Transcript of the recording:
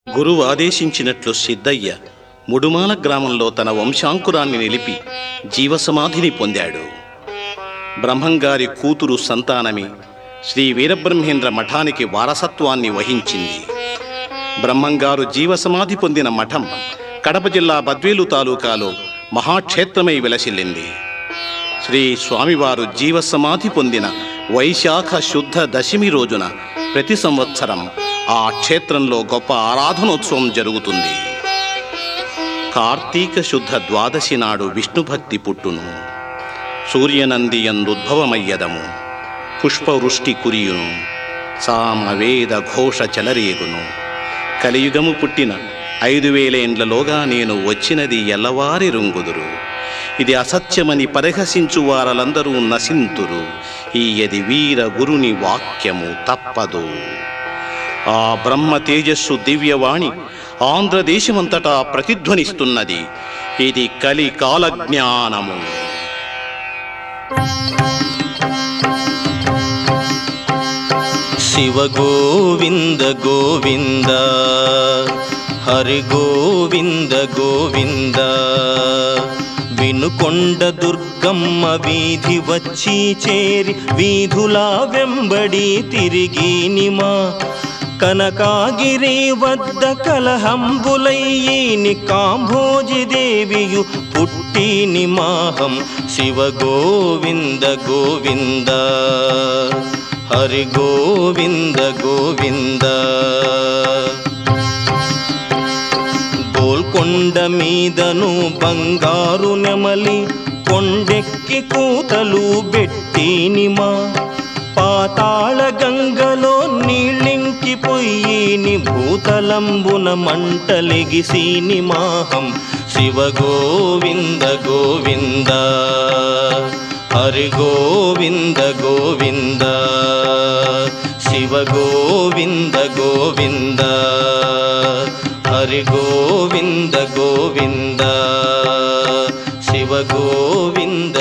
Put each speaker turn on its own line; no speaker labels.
గురువు ఆదేశించినట్లు సిద్ధయ్య ముడుమాల గ్రామంలో తన వంశాంకురాన్ని నిలిపి జీవసమాధిని పొందాడు బ్రహ్మంగారి కూతురు సంతానమే శ్రీ వీరబ్రహ్మేంద్ర మఠానికి వారసత్వాన్ని వహించింది బ్రహ్మంగారు జీవసమాధి పొందిన మఠం కడప జిల్లా బద్వేలు తాలూకాలో మహాక్షేత్రమై విలసిల్లింది శ్రీ స్వామివారు జీవసమాధి పొందిన వైశాఖ శుద్ధ దశమి రోజున ప్రతి సంవత్సరం ఆ క్షేత్రంలో గొప్ప ఆరాధనోత్సవం జరుగుతుంది కార్తీక శుద్ధ ద్వాదశి నాడు విష్ణుభక్తి పుట్టును సూర్యనంది ఎందుద్భవమయ్యదము పుష్పవృష్టి కురియును సామవేద ఘోష చెలరేగును కలియుగము పుట్టిన ఐదు వేలేండ్లలోగా నేను వచ్చినది ఎల్లవారి రుంగుదురు ఇది అసత్యమని పరిహసించు వారలందరూ నశింతురు ఈ యది వీర గురుని వాక్యము తప్పదు ఆ బ్రహ్మ తేజస్సు దివ్యవాణి ఆంధ్రదేశమంతటా ప్రతిధ్వనిస్తున్నది ఇది కలి కాలజ్ఞానము
శివ గోవింద గోవింద హరి గోవింద గోవింద వినుకొండ దుర్గమ్మ వీధి వచ్చి చేరి వీధులా వెంబడి తిరిగి నిమా కనకాగిరి వద్ద కలహంబులయ్యిని కాంభోజి దేవియు పుట్టి నిమాహం శివ గోవింద గోవింద హరి గోవింద గోవింద గోల్కొండ మీదను బంగారు నెమలి కొండెక్కి కూతలు బెట్టినిమా పాతాళ గంగలో నీళ్ళింకి పొయ్యిని భూతలంబున మంటలెగిసిని మాహం శివ గోవింద గోవింద హరి గోవింద గోవింద శివ గోవింద గోవింద హరి గోవింద గోవింద శివ గోవింద